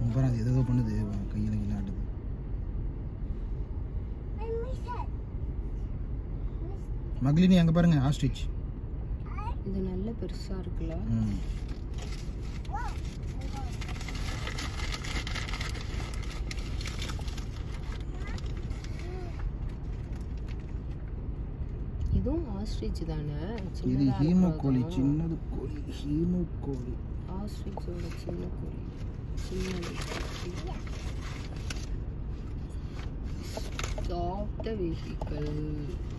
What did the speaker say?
இங்க பாரு அது ஏதோ பண்ணுது கையில் கீழே ஆடுது I miss it. மகளினி அங்கே பாருங்க ஆஸ்ட்ரிச் இது நல்ல பெருசா இருக்குல்ல ம் இதுவும் ஆஸ்ட்ரிச் தானே இது சின்னதா ஹீமோ இருக்கிறதும். கோழி சின்னது கோழி ஹீமோ கோழி ஆஸ்ட்ரிச்சோட சின்ன கோழி சின்னது சாஃப்ட் வெஹிக்கல்